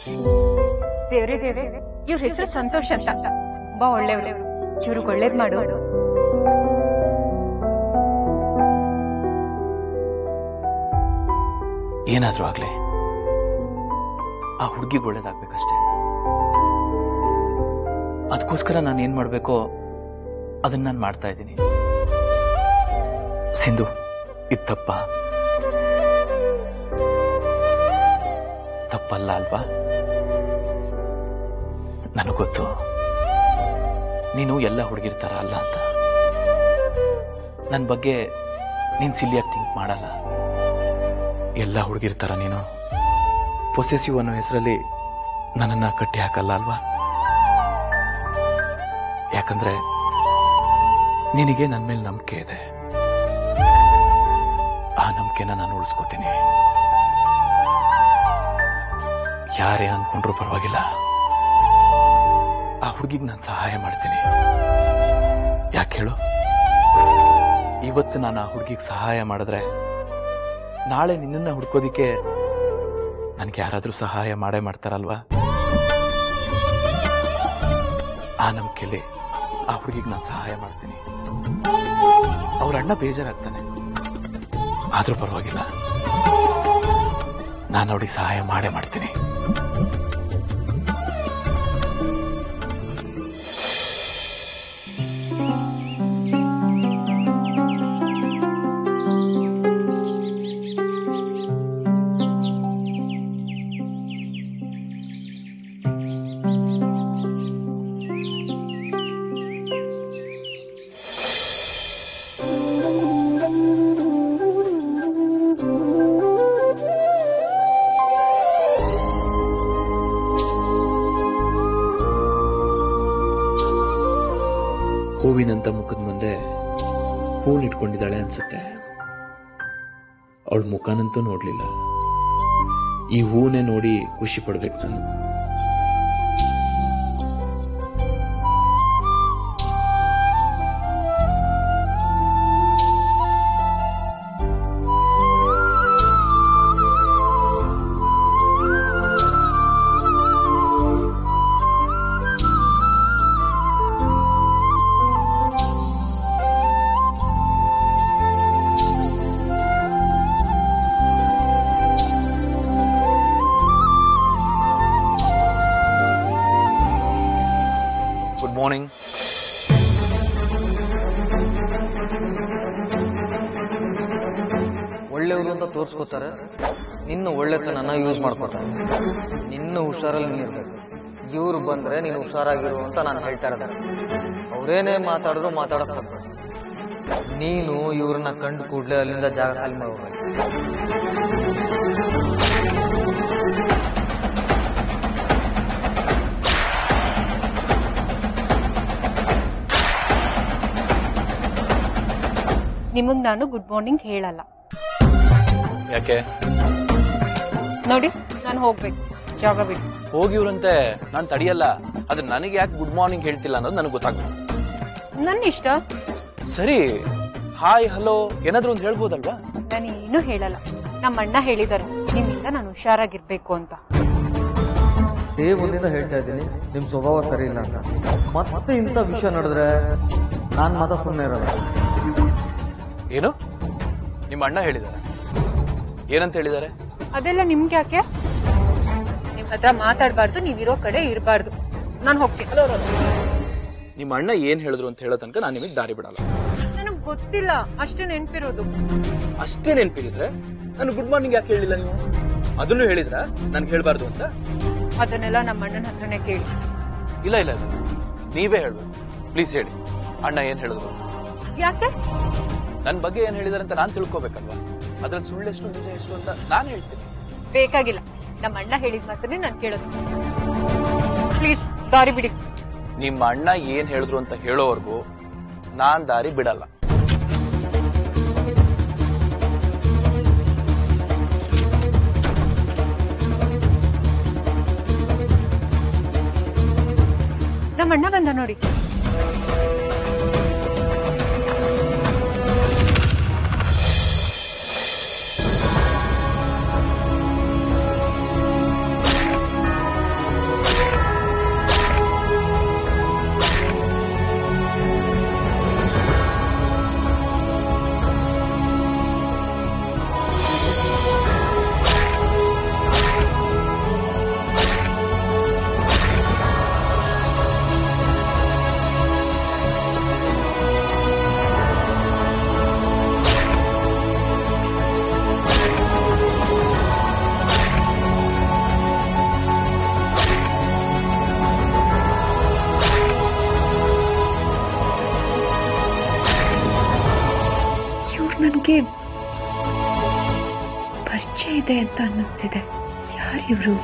ದೇವ್ರೆ ದೇವ್ರೆ ಇವ್ರ ಹೆಸರು ಸಂತೋಷ್ ಅಂತ ಬಾ ಒಳ್ಳೆಯವ್ರು ಇವ್ರಿಗೆ ಒಳ್ಳೇದ್ ಮಾಡು ಏನಾದ್ರೂ ಆಗ್ಲಿ ಆ ಹುಡುಗಿಗೆ ಒಳ್ಳೇದಾಗ್ಬೇಕಷ್ಟೇ ಅದಕ್ಕೋಸ್ಕರ ನಾನು ಏನ್ ಮಾಡ್ಬೇಕೋ ಅದನ್ನ ನಾನು ಮಾಡ್ತಾ ಇದ್ದೀನಿ ಸಿಂಧು ಇದು ತಪ್ಪ ತಪ್ಪಲ್ಲ ಅಲ್ವಾ ನನಗೆ ಗೊತ್ತು ನೀನು ಎಲ್ಲ ಹುಡುಗಿರ್ ಥರ ಅಲ್ಲ ಅಂತ ನನ್ನ ಬಗ್ಗೆ ನೀನು ಸಿಲಿಯಾಗಿ ಥಿಂಕ್ ಮಾಡಲ್ಲ ಎಲ್ಲ ಹುಡುಗಿರ್ ಥರ ನೀನು ಪೊಸೆಸಿವ್ ಅನ್ನೋ ಹೆಸರಲ್ಲಿ ನನ್ನನ್ನ ಕಟ್ಟಿ ಹಾಕಲ್ಲ ಅಲ್ವಾ ಯಾಕಂದ್ರೆ ನಿನಗೆ ನನ್ನ ಮೇಲೆ ನಂಬಿಕೆ ಇದೆ ಆ ನಂಬಿಕೆನ ನಾನು ಉಳಿಸ್ಕೋತೀನಿ ಯಾರೇ ಅನ್ಕೊಂಡ್ರೂ ಪರವಾಗಿಲ್ಲ ಆ ಹುಡುಗಿಗೆ ನಾನು ಸಹಾಯ ಮಾಡ್ತೀನಿ ಯಾಕೆ ಹೇಳು ಇವತ್ತು ನಾನು ಆ ಹುಡುಗಿಗೆ ಸಹಾಯ ಮಾಡಿದ್ರೆ ನಾಳೆ ನಿನ್ನನ್ನ ಹುಡ್ಕೋದಿಕ್ಕೆ ನನಗೆ ಯಾರಾದ್ರೂ ಸಹಾಯ ಮಾಡೇ ಮಾಡ್ತಾರಲ್ವಾ ಆ ನಂಬಿಕೆಯಲ್ಲಿ ಆ ಹುಡುಗಿಗೆ ನಾನು ಸಹಾಯ ಮಾಡ್ತೀನಿ ಅವ್ರ ಅಣ್ಣ ಬೇಜಾರಾಗ್ತಾನೆ ಆದ್ರೂ ಪರವಾಗಿಲ್ಲ ನಾನು ಅವ್ರಿಗೆ ಸಹಾಯ ಮಾಡೇ ಮಾಡ್ತೀನಿ ಹೂವಿನಂತ ಮುಖದ ಮುಂದೆ ಹೂನ್ ಇಟ್ಕೊಂಡಿದ್ದಾಳೆ ಅನ್ಸುತ್ತೆ ಅವಳ ಮುಖನಂತೂ ನೋಡ್ಲಿಲ್ಲ ಈ ಹೂನೇ ನೋಡಿ ಖುಷಿ ಪಡ್ಬೇಕು ನಾನು ಗುಡ್ ಮಾರ್ನಿಂಗ್ ಒಳ್ಳೆಯವರು ಅಂತ ತೋರಿಸ್ಕೋತಾರೆ ನಿನ್ನ ಒಳ್ಳೆತನನ ಯೂಸ್ ಮಾಡ್ಕೋತಾರೆ ನಿನ್ನ ಹುಷಾರಲ್ಲಿ ನೀನಿರ್ಬೇಕು ಇವ್ರು ಬಂದ್ರೆ ನೀನು ಹುಷಾರಾಗಿರು ಅಂತ ನಾನು ಹೇಳ್ತಾ ಇರೋದು ಅವರೇನೇ ಮಾತಾಡಿದ್ರು ಮಾತಾಡಕ್ ಹೋಗ್ಬೇಡ ನೀನು ಇವ್ರನ್ನ ಕಂಡು ಕೂಡಲೇ ಅಲ್ಲಿಂದ ಜಾಗ ಖಾಲಿ ಮಾಡ್ಬೇಕು ನಿಮಗ್ ನಾನು ಗುಡ್ ಮಾರ್ನಿಂಗ್ ಹೇಳಲ್ಲ ಯಾಕೆ ನೋಡಿ ನಾನು ಹೋಗ್ಬೇಕು ಜಾಗ ಬಿಟ್ಟು ಹೋಗಿವ್ರಂತೆ ನಾನು ತಡಿಯಲ್ಲ ಆದ್ರೆ ನನಗೆ ಯಾಕೆ ಗುಡ್ ಮಾರ್ನಿಂಗ್ ಹೇಳ್ತಿಲ್ಲ ಅನ್ನೋದು ನನಗೆ ಗೊತ್ತಾಗ್ಬೇಕು ನನ್ನ ಇಷ್ಟ ಸರಿ ಹಾಯ್ ಹಲೋ ಏನಾದ್ರೂ ಒಂದು ಹೇಳ್ಬೋದಲ್ವಾ ನಾನು ಏನು ಹೇಳಲ್ಲ ನಮ್ಮ ಅಣ್ಣ ಹೇಳಿದ್ದಾರೆ ನಿಮ್ಮಿಂದ ನಾನು ಹುಷಾರಾಗಿರ್ಬೇಕು ಅಂತ ಡೇ ಒಂದಿಂದ ಹೇಳ್ತಾ ಇದ್ದೀನಿ ನಿಮ್ ಸ್ವಭಾವ ಸರಿ ಇಲ್ಲ ಅಂತ ಮತ್ತೆ ಇಂಥ ವಿಷಯ ನಡೆದ್ರೆ ನಾನ್ ಮಾತ್ರ ಸುಮ್ಮನೆ ಇರಲ್ಲ ಏನು ನಿಮ್ಮ ಅಣ್ಣ ಹೇಳಿದ್ದಾರೆ ಏನಂತ ಹೇಳಿದ್ದಾರೆ ಅದೆಲ್ಲ ನಿಮ್ಗೆ ಯಾಕೆ ನಿಮ್ ಹತ್ರ ಮಾತಾಡ್ಬಾರ್ದು ನೀವಿರೋ ಕಡೆ ಇರಬಾರ್ದು ನಾನು ಹೋಗ್ತೀನಿ ನಿಮ್ಮ ಅಣ್ಣ ಏನ್ ಹೇಳಿದ್ರು ಅಂತ ಹೇಳೋ ತನಕ ನಾನು ನಿಮಗೆ ದಾರಿ ಬಿಡಲ್ಲ ನನಗ್ ಗೊತ್ತಿಲ್ಲ ಅಷ್ಟೇ ನೆನ್ಪಿರೋದು ಅಷ್ಟೇ ನೆನಪಿದ್ರೆ ನಾನು ಗುಡ್ ಮಾರ್ನಿಂಗ್ ಯಾಕೆ ಹೇಳಿಲ್ಲ ನೀವು ಅದನ್ನು ಹೇಳಿದ್ರ ನನ್ಗೆ ಹೇಳ್ಬಾರ್ದು ಅಂತ ಅದನ್ನೆಲ್ಲ ನಮ್ಮ ಅಣ್ಣನ ಹತ್ರನೇ ಕೇಳಿ ಇಲ್ಲ ಇಲ್ಲ ಇಲ್ಲ. ನೀವೇ ಹೇಳ್ಬೇಕು ಪ್ಲೀಸ್ ಹೇಳಿ ಅಣ್ಣ ಏನ್ ಹೇಳಿದ್ರು ಯಾಕೆ ನನ್ನ ಬಗ್ಗೆ ಏನ್ ಹೇಳಿದಾರೆ ಅಂತ ನಾನ್ ತಿಳ್ಕೊಬೇಕಲ್ವಾ ಅದ್ರಲ್ಲಿ ಸುಳ್ಳೆಷ್ಟು ನಿಜ ಎಷ್ಟು ಅಂತ ನಾನು ಹೇಳ್ತೀನಿ ಬೇಕಾಗಿಲ್ಲ ನಮ್ಮ ಅಣ್ಣ ಹೇಳಿದ ಮಾತನ್ನೇ ನಾನು ಕೇಳೋದು ಪ್ಲೀಸ್ ದಾರಿ ಬಿಡಿ ನಿಮ್ಮ ಅಣ್ಣ ಏನ್ ಹೇಳಿದ್ರು ಅಂತ ಹೇಳೋವರೆಗೂ ನಾನ್ ದಾರಿ ಬಿಡಲ್ಲ ನಮ್ಮ ಅಣ್ಣ ಬಂದ ನೋಡಿ ಇವ್ರು ನನಗೆ ಪರಿಚಯ ಇದೆ ಅಂತ ಅನ್ನಿಸ್ತಿದೆ ಯಾರು ಇವರು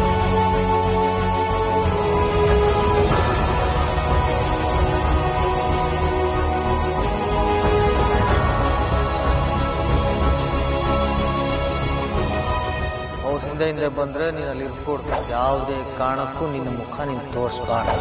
ಅವ್ರ ಹಿಂದೆ ಹಿಂದೆ ಬಂದ್ರೆ ನೀನು ಅಲ್ಲಿ ಇರ್ಕೊಡ್ತು ಯಾವುದೇ ಕಾರಣಕ್ಕೂ ನಿನ್ನ ಮುಖ ನೀನು ತೋರಿಸ್ಬಾರ್ದು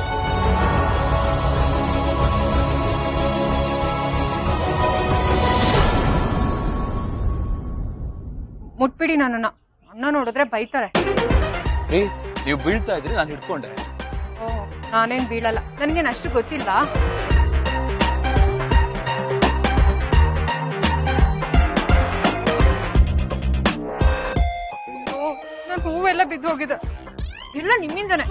ಮುಟ್ಬಿಡಿ ನನ್ನನ್ನ ಅಣ್ಣ ನೋಡಿದ್ರೆ ಬೈತಾರೆ ರೀ ನೀವು ಬೀಳ್ತಾ ಇದ್ರಿ ನಾನು ಹಿಡ್ಕೊಂಡೆ ಓ ನಾನೇನ್ ಬೀಳಲ್ಲ ನನ್ಗೇನ್ ಅಷ್ಟು ಗೊತ್ತಿಲ್ವಾ ಅಯ್ಯೋ ನನ್ ಹೂವೆಲ್ಲ ಬಿದ್ದು ಹೋಗಿದೆ ಎಲ್ಲ ನಿಮ್ಮಿಂದನೇ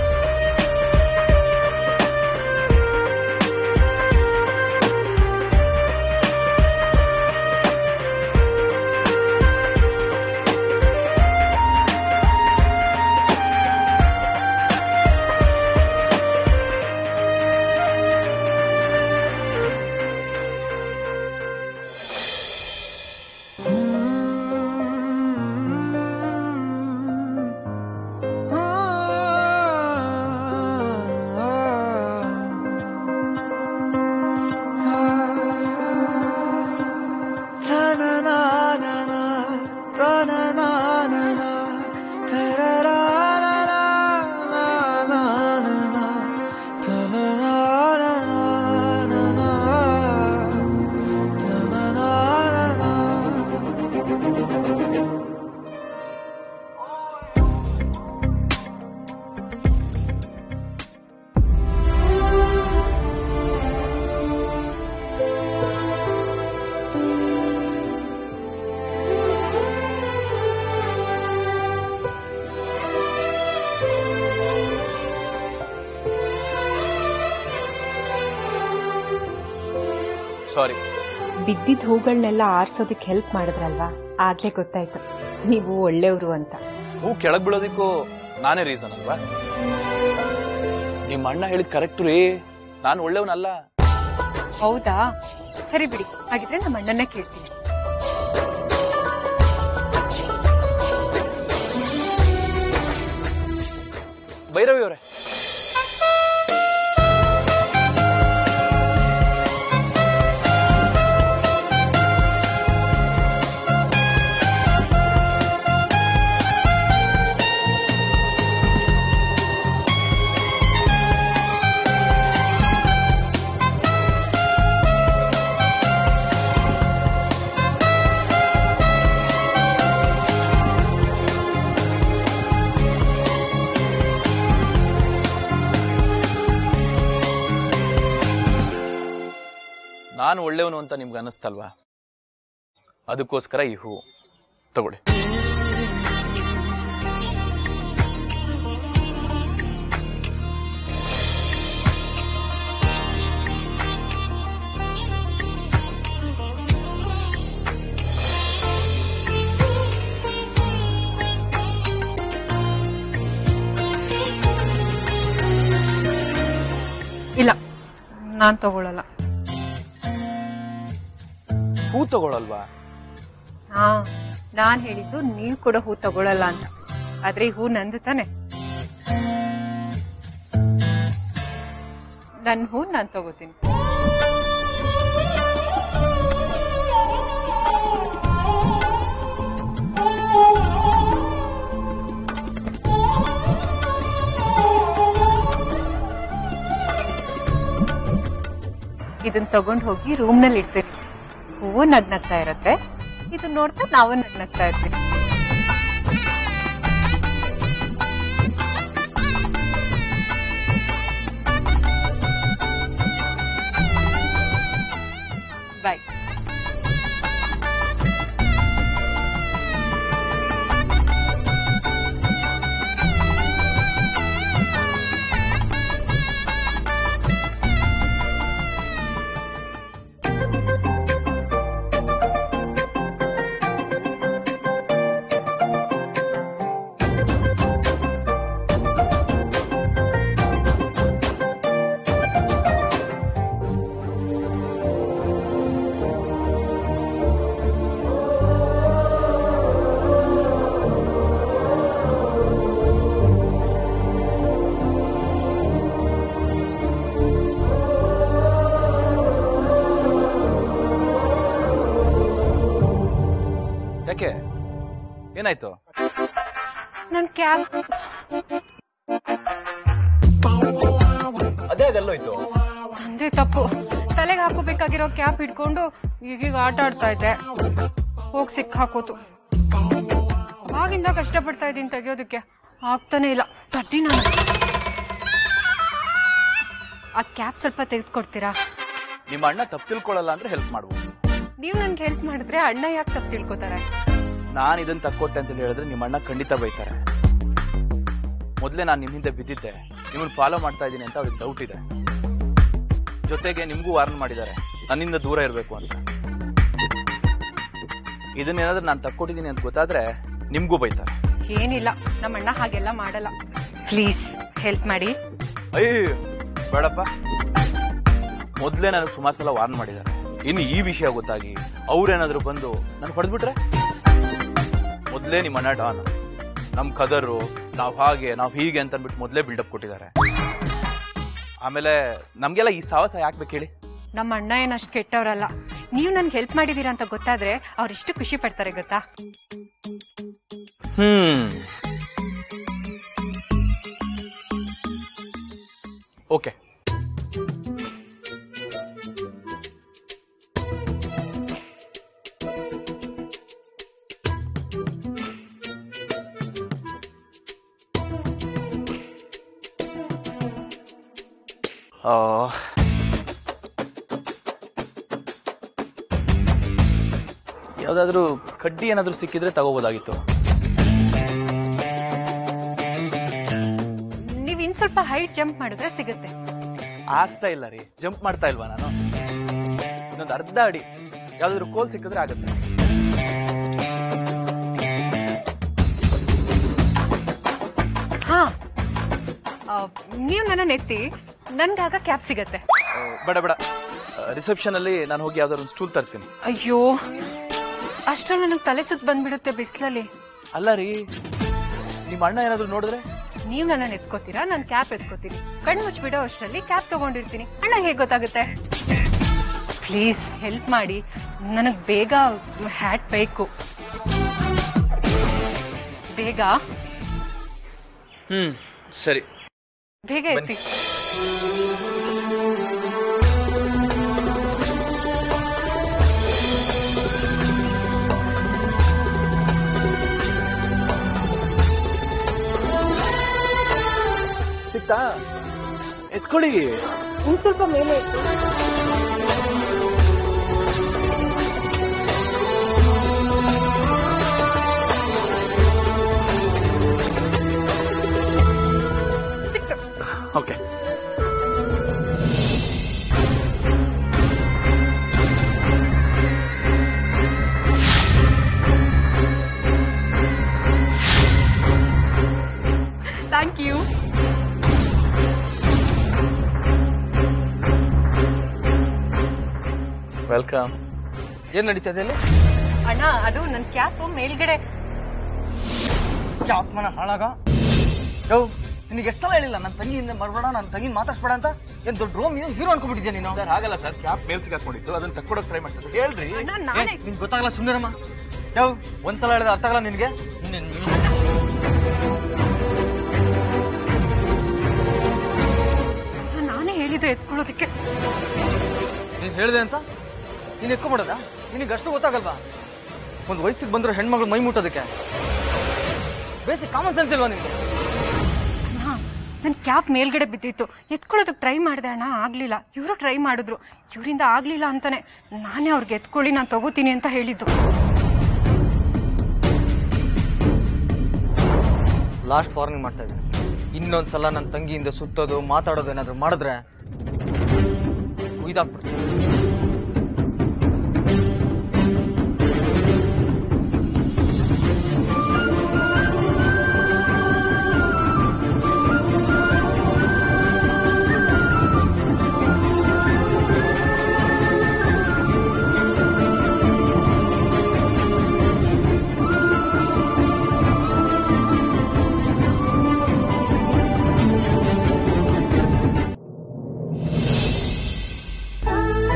ಸಾರಿ ಬಿದ್ದಿದ್ ಹೂಗಳನ್ನೆಲ್ಲ ಆರ್ಸೋದಕ್ಕೆ ಹೆಲ್ಪ್ ಮಾಡಿದ್ರಲ್ವಾ ಆಗ್ಲೇ ಗೊತ್ತಾಯ್ತು ನೀವು ಒಳ್ಳೆಯವರು ಅಂತ ಹೂ ಕೆಳಗ್ ಬೀಳೋದಿಕ್ಕೂ ನಾನೇ ರೀಸನ್ ಅಲ್ವಾ ನಿಮ್ಮ ಅಣ್ಣ ಹೇಳಿದ್ ಕರೆಕ್ಟ್ ರೀ ನಾನು ಒಳ್ಳೆಯವನಲ್ಲ ಹೌದಾ ಸರಿ ಬಿಡಿ ಹಾಗಿದ್ರೆ ನಮ್ಮ ಅಣ್ಣನ್ನೇ ಕೇಳ್ತೀನಿ ಭೈರವಿ ಅವರೇ ನಾನು ಒಳ್ಳೆಯವನು ಅಂತ ನಿಮ್ಗೆ ಅನ್ನಿಸ್ತಲ್ವಾ ಅದಕ್ಕೋಸ್ಕರ ಈ ಹೂ ತಗೊಳ್ಳಿ ಇಲ್ಲ ನಾನ್ ತಗೊಳಲ್ಲ ಹೂ ತಗೊಳಲ್ವಾ ಹಾ ನಾನ್ ಹೇಳಿದ್ದು ನೀವ್ ಕೂಡ ಹೂ ತಗೊಳಲ್ಲ ಅಂತ ಆದ್ರೆ ಈ ಹೂ ನಂದು ತಾನೆ ನನ್ ಹೂ ನಾನ್ ತಗೋತೀನಿ ಇದನ್ನ ತಗೊಂಡ್ ಹೋಗಿ ರೂಮ್ ನಲ್ಲಿ ಇಡ್ತೀನಿ ಹೂವು ನಗ್ನಗ್ತಾ ಇರತ್ತೆ ಇದನ್ನ ನೋಡ್ತಾ ನಾವು ನಗ್ನಗ್ತಾ ಇರ್ತೀವಿ ಬಾಯ್ ಯಾಕೆ ಏನಾಯ್ತು ನನ್ ಕ್ಯಾಬ್ ಅದೇ ಅದೆಲ್ಲೋಯ್ತು ನಂದೇ ತಪ್ಪು ತಲೆಗೆ ಹಾಕೋಬೇಕಾಗಿರೋ ಕ್ಯಾಪ್ ಇಟ್ಕೊಂಡು ಈಗೀಗ ಆಟ ಆಡ್ತಾ ಇದ್ದೆ ಹೋಗ್ ಸಿಕ್ ಹಾಕೋತು ಆಗಿಂದ ಕಷ್ಟಪಡ್ತಾ ಇದ್ದೀನಿ ತೆಗಿಯೋದಕ್ಕೆ ಆಗ್ತಾನೆ ಇಲ್ಲ ತಡ್ಡಿ ನಾನು ಆ ಕ್ಯಾಪ್ ಸ್ವಲ್ಪ ತೆಗೆದುಕೊಡ್ತೀರಾ ನಿಮ್ಮ ಅಣ್ಣ ತಪ್ಪು ತಿಳ್ಕೊಳ್ಳಲ್ಲ ಅಂದ್ರೆ ಹೆಲ್ಪ್ ಮಾಡ್ಬೋದು ನೀವು ನನ್ಗೆ ಹೆಲ್ಪ್ ಮಾಡಿದ್ರೆ ಅಣ್ಣ ಯಾಕೆ ತಪ್ಪು ತಿಳ್ಕೊತಾರೆ ನಾನು ಇದನ್ನ ತಕ್ಕೊಟ್ಟೆ ಅಂತ ಹೇಳಿದ್ರೆ ನಿಮ್ಮ ಅಣ್ಣ ಖಂಡಿತ ಬೈತಾರೆ ಮೊದಲೇ ನಾನು ನಿಮ್ಮ ಹಿಂದೆ ಬಿದ್ದಿದ್ದೆ ನಿಮ್ಮನ್ನ ಫಾಲೋ ಮಾಡ್ತಾ ಇದ್ದೀನಿ ಅಂತ ಅವ್ರಿಗೆ ಡೌಟ್ ಇದೆ ಜೊತೆಗೆ ನಿಮ್ಗೂ ವಾರ್ನ್ ಮಾಡಿದ್ದಾರೆ ನನ್ನಿಂದ ದೂರ ಇರಬೇಕು ಅಂತ ಇದನ್ನೇನಾದ್ರೂ ನಾನು ತಕ್ಕೊಟ್ಟಿದ್ದೀನಿ ಅಂತ ಗೊತ್ತಾದ್ರೆ ನಿಮ್ಗೂ ಬೈತಾರೆ ಏನಿಲ್ಲ ನಮ್ಮ ಅಣ್ಣ ಹಾಗೆಲ್ಲ ಮಾಡಲ್ಲ ಪ್ಲೀಸ್ ಹೆಲ್ಪ್ ಮಾಡಿ ಅಯ್ಯೋ ಬೇಡಪ್ಪ ಮೊದಲೇ ನನಗೆ ಸುಮಾರು ಸಲ ವಾರ್ನ್ ಮಾಡಿದ್ದಾರೆ ಇನ್ನು ಈ ವಿಷಯ ಗೊತ್ತಾಗಿ ಅವ್ರೇನಾದ್ರು ಬಂದು ನಾನು ಹೊಡೆದ್ಬಿಟ್ರೆ ಮೊದಲೇ ನಿಮ್ಮ ಅಣ್ಣ ಡಾನ್ ನಮ್ ಕದರು ನಾವ್ ಹಾಗೆ ನಾವ್ ಹೀಗೆ ಅಂತ ಅಂದ್ಬಿಟ್ಟು ಮೊದಲೇ ಬಿಲ್ಡಪ್ ಕೊಟ್ಟಿದ್ದಾರೆ ಆಮೇಲೆ ನಮ್ಗೆಲ್ಲ ಈ ಸಾಹಸ ಯಾಕೆ ಬೇಕು ಹೇಳಿ ನಮ್ಮ ಅಣ್ಣ ಏನಷ್ಟು ಕೆಟ್ಟವ್ರಲ್ಲ ನೀವು ನನ್ಗೆ ಹೆಲ್ಪ್ ಮಾಡಿದೀರಾ ಅಂತ ಗೊತ್ತಾದ್ರೆ ಅವ್ರು ಎಷ್ಟು ಖುಷಿ ಪಡ್ತಾರೆ ಗೊತ್ತಾ ಹ್ಮ್ ಓಕೆ ಯಾವ್ದಾದ್ರು ಕಡ್ಡಿ ಏನಾದ್ರೂ ಸಿಕ್ಕಿದ್ರೆ ತಗೋಬೋದಾಗಿತ್ತು ನೀವ್ ಇನ್ ಸ್ವಲ್ಪ ಹೈಟ್ ಜಂಪ್ ಮಾಡಿದ್ರೆ ಸಿಗುತ್ತೆ ಆಗ್ತಾ ಇಲ್ಲ ರೀ ಜಂಪ್ ಮಾಡ್ತಾ ಇಲ್ವಾ ನಾನು ಇನ್ನೊಂದು ಅರ್ಧ ಅಡಿ ಯಾವ್ದಾದ್ರು ಕೋಲ್ ಸಿಕ್ಕಿದ್ರೆ ಆಗತ್ತೆ ಹಾ ಆ, ನೀವ್ ನನ್ನ ಎತ್ತಿ ನನ್ಗಾಗ ಕ್ಯಾಪ್ ಸಿಗತ್ತೆ ಆ, ಬೇಡ ಬೇಡ ರಿಸೆಪ್ಷನ್ ಅಲ್ಲಿ ನಾನು ಹೋಗಿ ಯಾವ್ದಾದ್ರು ಒಂದು ಸ್ಟೂಲ್ ತರ್ತೀನಿ ಅಯ್ಯೋ ಅಷ್ಟ್ರಲ್ಲಿ ನನಗ್ ತಲೆ ಸುತ್ತ ಬಂದ್ಬಿಡುತ್ತೆ ಬಿಸ್ಲಲ್ಲಿ ಅಲ್ಲ ರೀ ನಿಮ್ಮ ಅಣ್ಣ ಏನಾದ್ರು ನೋಡಿದ್ರೆ ನೀವ್ ನನ್ನ ಎತ್ಕೋತೀರಾ ನಾನ್ ಕ್ಯಾಪ್ ಎತ್ಕೋತೀನಿ ಕಣ್ಣು ಮುಚ್ಬಿಡೋ ಅಷ್ಟರಲ್ಲಿ ಕ್ಯಾಪ್ ತಗೊಂಡಿರ್ತೀನಿ ಅಣ್ಣ ಹೇಗ್ ಗೊತ್ತಾಗುತ್ತೆ ಪ್ಲೀಸ್ ಹೆಲ್ಪ್ ಮಾಡಿ ನನಗ್ ಬೇಗ ಹ್ಯಾಟ್ ಬೇಕು ಬೇಗ ಹ್ಮ್ ಸರಿ ಬೇಗ ಎತ್ತಿ ಸಿಕ್ತಾ ಎತ್ಕೊಳ್ಳಿ ಇನ್ ಸ್ವಲ್ಪ ಮೇಲೆ ಎತ್ತು ಓಕೆ ಥ್ಯಾಂಕ್ ಯು ವೆಲ್ಕಮ್ ಏನ್ ನಡೀತದೆ ಅಲ್ಲಿ ಅಣ್ಣ ಅದು ನನ್ ಕ್ಯಾಪ್ ಮೇಲ್ಗಡೆ ಆತ್ಮನ ಹಾಳಾಗ ಯೋ ನಿನಗೆ ಎಷ್ಟಲ್ಲ ಹೇಳಿಲ್ಲ ನನ್ನ ತಂಗಿಯಿಂದ ಬರ್ಬೇಡ ನನ್ನ ತಂಗಿನ ಮಾತಾಡ್ಸ್ಬೇಡ ಅಂತ ಏನ್ ದೊಡ್ಡ ರೋಮ್ ಹೀರೋ ಅನ್ಕೊಂಡ್ಬಿಟ್ಟಿದ್ಯಾ ನೀನು ಸರ್ ಹಾಗಲ್ಲ ಸರ್ ಕ್ಯಾಪ್ ಮೇಲ್ ಸಿಗಾಕೊಂಡಿತ್ತು ಅದನ್ನ ತಕ್ಕೊಡಕ್ ಟ್ರೈ ಮಾಡ್ತಾರೆ ಹೇಳ್ರಿ ಅಣ್ಣ ನಾನೇ ನಿನ್ಗೆ ಗೊತ್ತಾಗಲ್ಲ ಸುಂದರಮ್ಮ ಯಾವ ಒಂದ್ಸಲ ಹೇಳಿದ್ರೆ ಅರ್ಥ ಆಗಲ್ಲ ನಿನ್ಗೆ ನಿನ್ನ- ನಾನೇ ಹೇಳಿದ್ದು ಎತ್ಕೊಳ್ಳೋದಕ್ಕೆ ನೀನ್ ಹೇಳಿದೆ ಅಂತ ನೀನ್ ಎತ್ಕೊಂಬಿಡದ ನಿನಗೆ ಅಷ್ಟು ಗೊತ್ತಾಗಲ್ವಾ ಒಂದ್ ವಯಸ್ಸಿಗೆ ಬಂದ್ರೆ ಹೆಣ್ಮಗಳು ಮೈ ಮುಟ್ಟೋದಕ್ಕೆ ಬೇಸಿಕ್ ಕಾಮನ್ ಸೆನ್ಸ್ ಇಲ್ವಾ ನಿನ್ಗೆ ಅಣ್ಣ ನನ್ ಕ್ಯಾಪ್ ಮೇಲ್ಗಡೆ ಬಿದ್ದಿತ್ತು ಎತ್ಕೊಳ್ಳೋದಕ್ಕೆ ಟ್ರೈ ಮಾಡಿದೆ ಅಣ್ಣ ಆಗ್ಲಿಲ್ಲ ಇವರು ಟ್ರೈ ಮಾಡಿದ್ರು ಇವರಿಂದ ಆಗ್ಲಿಲ್ಲ ಅಂತಾನೆ ನಾನೇ ಅವ್ರಿಗೆ ಎತ್ಕೊಳ್ಳಿ ನಾನು ತಗೋತೀನಿ ಅಂತ ಹೇಳಿದ್ದು ಲಾಸ್ಟ್ ವಾರ್ನಿಂಗ್ ಮಾಡ್ತಾ ಇದ್ದೀನಿ ಇನ್ನೊಂದ್ಸಲ ನನ್ನ ತಂಗಿಯಿಂದ ಸುತ್ತೋದು ಮಾತಾಡೋದು ಏನಾದ್ರು ಮಾಡಿದ್ರೆ ಕುಯ್ದಾಕ್ಬಿಡ್ತೀನಿ ಆ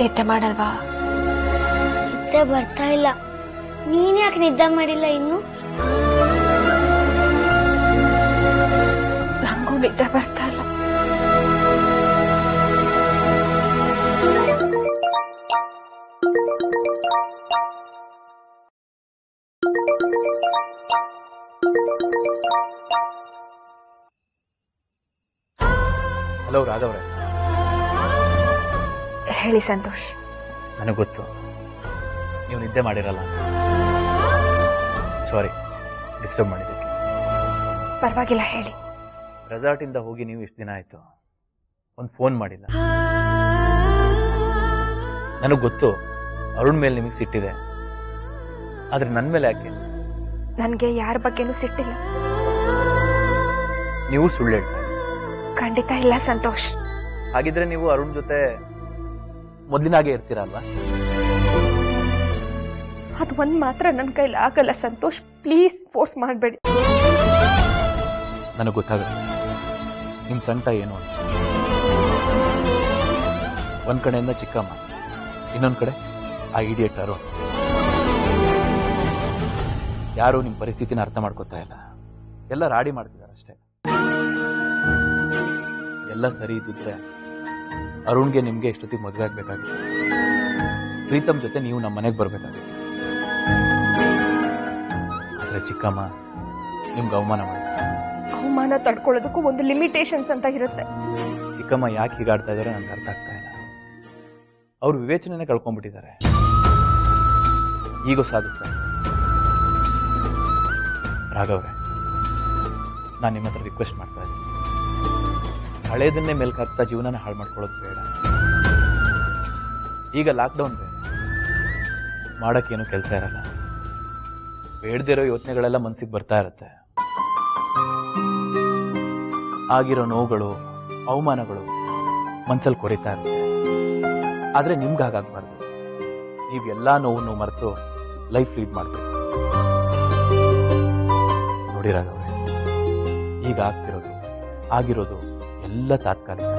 ನಿದ್ದೆ ಮಾಡಲ್ವಾ ನಿದ್ದೆ ಬರ್ತಾ ಇಲ್ಲ ನೀನ್ ಯಾಕೆ ನಿದ್ದೆ ಮಾಡಿಲ್ಲ ಇನ್ನು ನಂಗೂ ನಿದ್ದೆ ಬರ್ತಾ ಇಲ್ಲ ಹಲೋ ರಾಘವ್ರೆ ಹೇಳಿ ಸಂತೋಷ್ ನನಗೆ ಗೊತ್ತು ನೀವು ನಿದ್ದೆ ಮಾಡಿರಲ್ಲ ಸಾರಿ ಡಿಸ್ಟರ್ಬ್ ಮಾಡಿದ್ದಕ್ಕೆ ಪರವಾಗಿಲ್ಲ ಹೇಳಿ ರೆಸಾರ್ಟಿಂದ ಹೋಗಿ ನೀವು ಇಷ್ಟು ದಿನ ಆಯಿತು ಒಂದು ಫೋನ್ ಮಾಡಿಲ್ಲ ನನಗೆ ಗೊತ್ತು ಅರುಣ್ ಮೇಲೆ ನಿಮಗೆ ಸಿಟ್ಟಿದೆ ಆದರೆ ನನ್ನ ಮೇಲೆ ಯಾಕೆ ನನಗೆ ಯಾರ ಬಗ್ಗೆನೂ ಸಿಟ್ಟಿಲ್ಲ ನೀವು ಸುಳ್ಳು ಹೇಳ್ತಾ ಇದ್ದೀರಿ. ಖಂಡಿತ ಇಲ್ಲ ಸಂತೋಷ್ ಹಾಗಿದ್ರೆ ನೀವು ಅರುಣ್ ಜೊತೆ ಮೊದಲಿನಾಗೆ ಇರ್ತೀರಲ್ವಾ ಅದು ಒಂದ್ ಮಾತ್ರ ನನ್ನ ಕೈಲಿ ಆಗಲ್ಲ ಸಂತೋಷ್ ಪ್ಲೀಸ್ ಫೋರ್ಸ್ ಮಾಡಬೇಡಿ ನನಗೆ ಗೊತ್ತಾಗುತ್ತೆ ನಿಮ್ಮ ಸಂಟ ಏನು ಅಂತ ಒಂದ್ ಕಡೆಯಿಂದ ಚಿಕ್ಕಮ್ಮ ಇನ್ನೊಂದ್ ಕಡೆ ಆ ಇಡಿಯಟ್ ಅರುಣ್ ಯಾರು ನಿಮ್ಮ ಪರಿಸ್ಥಿತಿನ ಅರ್ಥ ಮಾಡ್ಕೋತಾ ಇಲ್ಲ ಎಲ್ಲ ರಾಡಿ ಮಾಡ್ತಿದ್ದಾರೆ ಅಷ್ಟೇ ಎಲ್ಲ ಸರಿ ಇದ್ದಿದ್ರೆ ಅರುಣ್ಗೆ ನಿಮ್ಗೆ ಇಷ್ಟೊತ್ತಿಗೆ ಮದುವೆ ಆಗ್ಬೇಕಾಗಿತ್ತು ಪ್ರೀತಮ್ ಜೊತೆ ನೀವು ನಮ್ಮ ಮನೆಗೆ ಬರ್ಬೇಕಾಗಿತ್ತು ಆದ್ರೆ ಚಿಕ್ಕಮ್ಮ ನಿಮ್ಗೆ ಅವಮಾನ ಮಾಡಿ ಅವಮಾನ ತಡ್ಕೊಳ್ಳೋದಕ್ಕೂ ಒಂದು ಲಿಮಿಟೇಷನ್ಸ್ ಅಂತ ಇರುತ್ತೆ ಚಿಕ್ಕಮ್ಮ ಯಾಕೆ ಹೀಗಾಡ್ತಾ ಇದಾರೆ ನನಗೆ ಅರ್ಥ ಆಗ್ತಾ ಇಲ್ಲ ಅವ್ರು ವಿವೇಚನೆನೇ ಕಳ್ಕೊಂಡ್ಬಿಟ್ಟಿದ್ದಾರೆ ಈಗೋ ಸಾಧಿಸ್ತಾರೆ ರಾಘವ್ರೆ ನಾನು ನಿಮ್ಮ ಹತ್ರ ರಿಕ್ವೆಸ್ಟ್ ಮಾಡ್ತಾ ಇದ್ದೀನಿ ಹಳೇದನ್ನೇ ಮೇಲ್ಕ್ ಹಾಕ್ತಾ ಜೀವನನ ಹಾಳು ಮಾಡ್ಕೊಳ್ಳೋದು ಬೇಡ ಈಗ ಲಾಕ್ಡೌನ್ ಬೇರೆ ಮಾಡೋಕ್ಕೇನು ಕೆಲಸ ಇರಲ್ಲ ಬೇಡದಿರೋ ಯೋಚನೆಗಳೆಲ್ಲ ಮನ್ಸಿಗೆ ಬರ್ತಾ ಇರುತ್ತೆ ಆಗಿರೋ ನೋವುಗಳು ಅವಮಾನಗಳು ಮನ್ಸಲ್ಲಿ ಕೊರಿತಾ ಇರುತ್ತೆ ಆದ್ರೆ ನಿಮ್ಗೆ ಹಾಗಾಗ್ಬಾರ್ದು ನೀವು ಎಲ್ಲಾ ನೋವನ್ನು ಮರೆತು ಲೈಫ್ ಲೀಡ್ ಮಾಡಬೇಕು ನೋಡಿ ರಾಘವ್ರೆ ಈಗ ಆಗ್ತಿರೋದು ಆಗಿರೋದು ಎಲ್ಲ ತಾತ್ಕಾಲಿಕ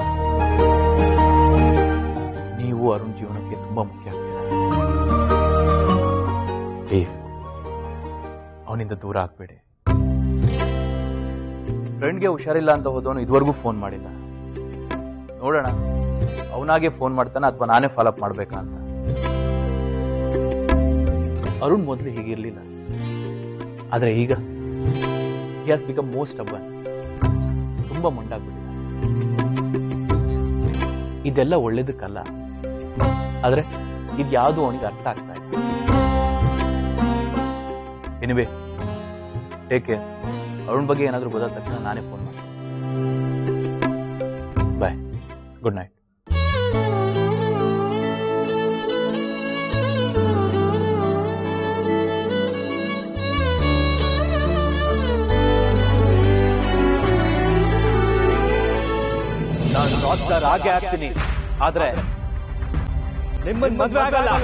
ನೀವು ಅರುಣ್ ಜೀವನಕ್ಕೆ ತುಂಬಾ ಮುಖ್ಯ ಆಗ್ತೀರಾ ಪ್ಲೀಸ್ ಅವನಿಂದ ದೂರ ಆಗ್ಬೇಡಿ ಫ್ರೆಂಡ್ಗೆ ಹುಷಾರಿಲ್ಲ ಅಂತ ಹೋದವನು ಇದುವರೆಗೂ ಫೋನ್ ಮಾಡಿಲ್ಲ ನೋಡೋಣ ಅವನಾಗೆ ಫೋನ್ ಮಾಡ್ತಾನೆ ಅಥವಾ ನಾನೇ ಫಾಲೋ ಅಪ್ ಮಾಡ್ಬೇಕಾ ಅಂತ ಅರುಣ್ ಮೊದಲು ಹೀಗಿರ್ಲಿಲ್ಲ ಆದ್ರೆ ಈಗ ಹಿ ಹ್ಯಾಸ್ ಬಿಕಮ್ ಮೋಸ್ಟ್ ಅಬ್ಬನ್ ತುಂಬಾ ಮೊಂಡಾಗ್ಬಿಟ್ಟಿದೆ ಇದೆಲ್ಲ ಒಳ್ಳೇದಕ್ಕಲ್ಲ ಆದ್ರೆ ಇದ್ಯಾವುದು ಅವನಿಗೆ ಅರ್ಥ ಆಗ್ತಾ ಇಲ್ಲ ಎನಿವೆ ಏಕೆ ಅರುಣ್ ಬಗ್ಗೆ ಏನಾದರೂ ಗೊತ್ತಾದ ತಕ್ಷಣ ನಾನೇ ಫೋನ್ ಮಾಡ್ತೀನಿ ಬಾಯ್ ಗುಡ್ ನೈಟ್ ನಾನು ರಾಜ್ದಾರ್ ಆಗೇ ಆಗ್ತೀನಿ ಆದ್ರೆ ನಿಮ್ಮನ್ ಮದ್ವೆ ಆಗಲ್ಲ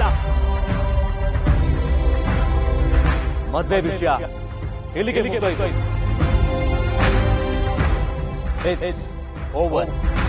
ಮದ್ವೆ ವಿಷಯ ಎಲ್ಲಿಗೆ ಮುಗ್ದೋಯ್ತು ಓವರ್